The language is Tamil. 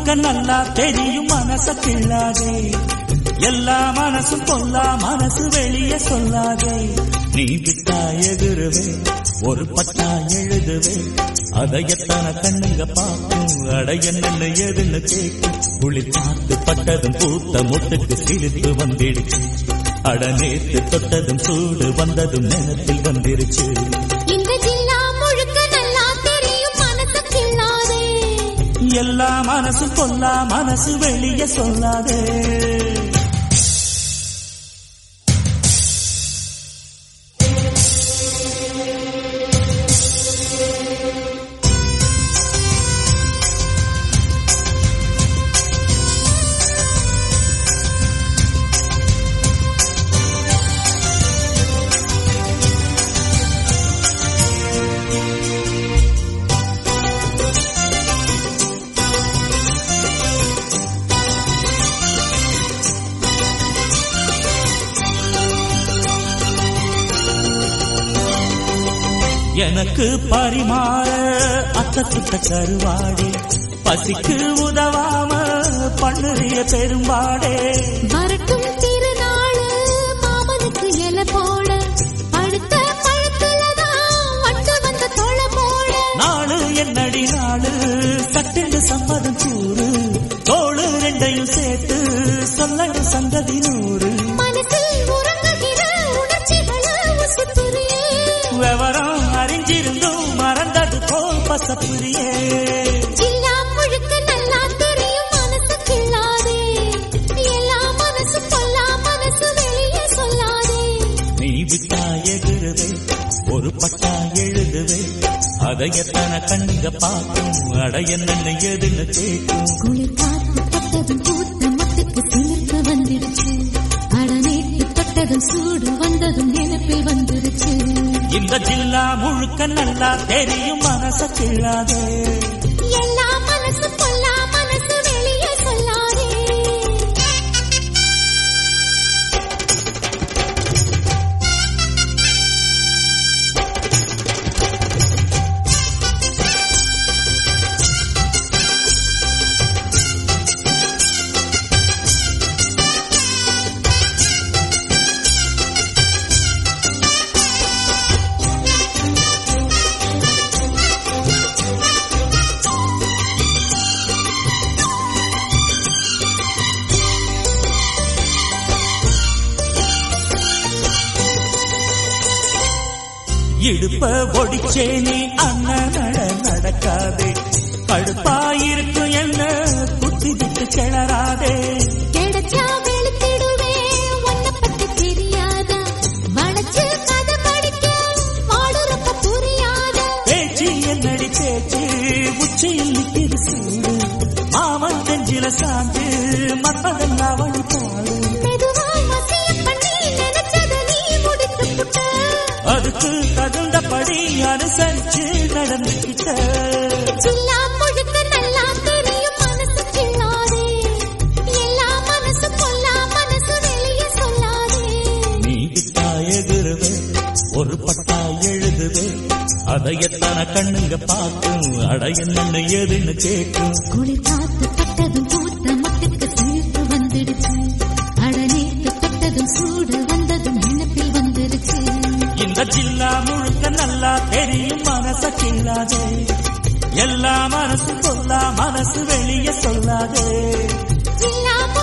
முழுக்க நல்லா தெரியும் மனச கிள்ளாதே எல்லா மனசும் கொல்லா மனசு வெளியே சொல்லாதே நீ விட்டா எகுருவே ஒரு பட்டா எழுதுவே அதை எத்தனை கண்ணுங்க பார்க்கும் அட என்னன்னு எதுன்னு கேட்கும் குளிர் பார்த்து பட்டதும் பூத்த முட்டுக்கு சிரித்து வந்துடுச்சு அட நேத்து தொட்டதும் சூடு வந்ததும் நினத்தில் வந்துருச்சு இந்த ஜில்லா முழுக்க நல்லா தெரியும் மனசு கிள்ளாதே எல்லா மனசும் கொல்லா மனசு வெளியே சொல்லாதே எனக்கு பரிமாற அத்தத்துட்ட கருவாடே பசிக்கு உதவாம பண்ணுறிய பெரும்பாடே வரட்டும் திருநாள் மாமனுக்கு இல போட படுத்த பழத்துலதான் வண்டு வந்த தொலை போட நாளு என்னடி நாளு சட்டென்று சம்மதம் கூறு தோளு ரெண்டையும் சேர்த்து சொல்லணும் சங்கதி நூறு மனசில் உறங்குகிற உணர்ச்சிகள உசுப்புரியே விவரம் அறிஞ்சிருந்தும் மறந்தது போல் பசப்புரியே ஜில்லா முழுக்க நல்லா தெரியும் மனசு கிள்ளாதே எல்லா மனசு கொல்லா மனசு வெளியே சொல்லாதே நீ விட்டா எகுருவே ஒரு பட்டா எழுதுவே அதை எத்தனை கண்ணுங்க பார்க்கும் அட என்னன்னு எதுன்னு கேட்கும் குளிர் காத்து பட்டதும் பூத்த மட்டுக்கு சிலிர்க்க வந்துடுச்சு அடநேட்டு தொட்டதும் சூடு வந்ததும் நினைப்பில் வந்துடுச்சு இந்த ஜில்லா முழுக்க நல்லா தெரியும் மனச கிள்ளாதே எல்லா மனசு கொல்லா மனசு வெளியே சொல்லாதே இடுப்ப ஒடிச்சே நீ அண்ணன் நட நடக்காதே கடுப்பாயிருக்கும் என்ன குத்தி விட்டு கிளறாதே கிடைச்சா வெளுத்திடுவே உன்னை பத்தி தெரியாதா வளைச்சு கதை படிக்க வாடுறப்ப புரியாதா பேச்சு என்னடி பேச்சு உச்சியில் நிற்கிது சூடு மாமன் நெஞ்சில சாந்து மன்மதன் அவள் பாடு மெதுவாய் வசிய பண்ணி நினைச்சத நீ முடித்து புட்ட அதுக்கு தகுந்தபடி அனுசரிச்சு நடந்துக்கிட்ட ஜில்லா முழுக்க நல்லா தெரியும் மனசு கிள்ளாதே எல்லா மனசு கொல்லா மனசு வெளியே சொல்லாதே நீ விட்டா எகுருவே ஒரு பட்டா எழுதுவே அதை எத்தனை கண்ணுங்க பார்க்கும் அட என்னன்னு எதுன்னு கேட்கும் குளிர் காத்து பட்டதும் பூத்த மட்டுக்கு சேர்த்து வந்துடுச்சு அடநேத்து தொட்டதும் சூடு வந்ததும் நினைப்பில் வந்துடுச்சு இந்த ஜில்லா முழுக்க நல்லா தெரியும் மனச கிள்ளாதே எல்லா மனசு கொல்லா மனசு வெளியே சொல்லாதே ஜில்லா